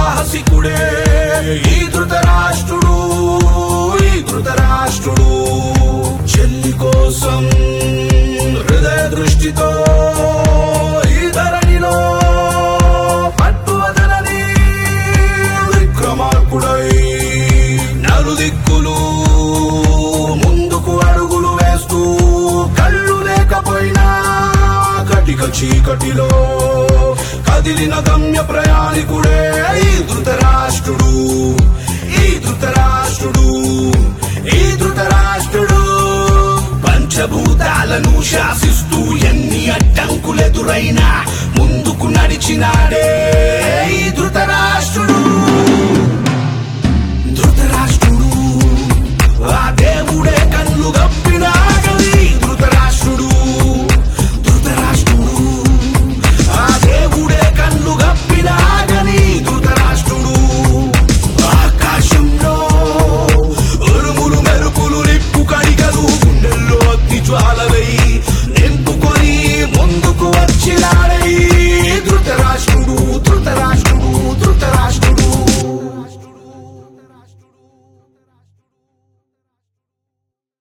సాహసికుడే ఈ ధృతరాష్ట్రుడు ఈ ధృతరాష్ట్రుడు చెల్లి కోసం హృదయ దృష్టితో ఈ ధరణిలో పట్టువదలని విక్రమార్కుడై నలుదిక్కులు ముందుకు అడుగులు వేస్తూ కళ్ళు లేకపోయినా కటిక చీకటిలో కదిలిన గమ్య ప్రయాణికుడే ఈ ధృతరాష్ట్రుడు ఈ ధృతరాష్ట్రుడు ఈ ధృతరాష్ట్రుడు పంచభూతాలను శాసిస్తూ ఎన్ని అడ్డంకులెదురైనా ముందుకు నడిచినాడే ఈ ధృ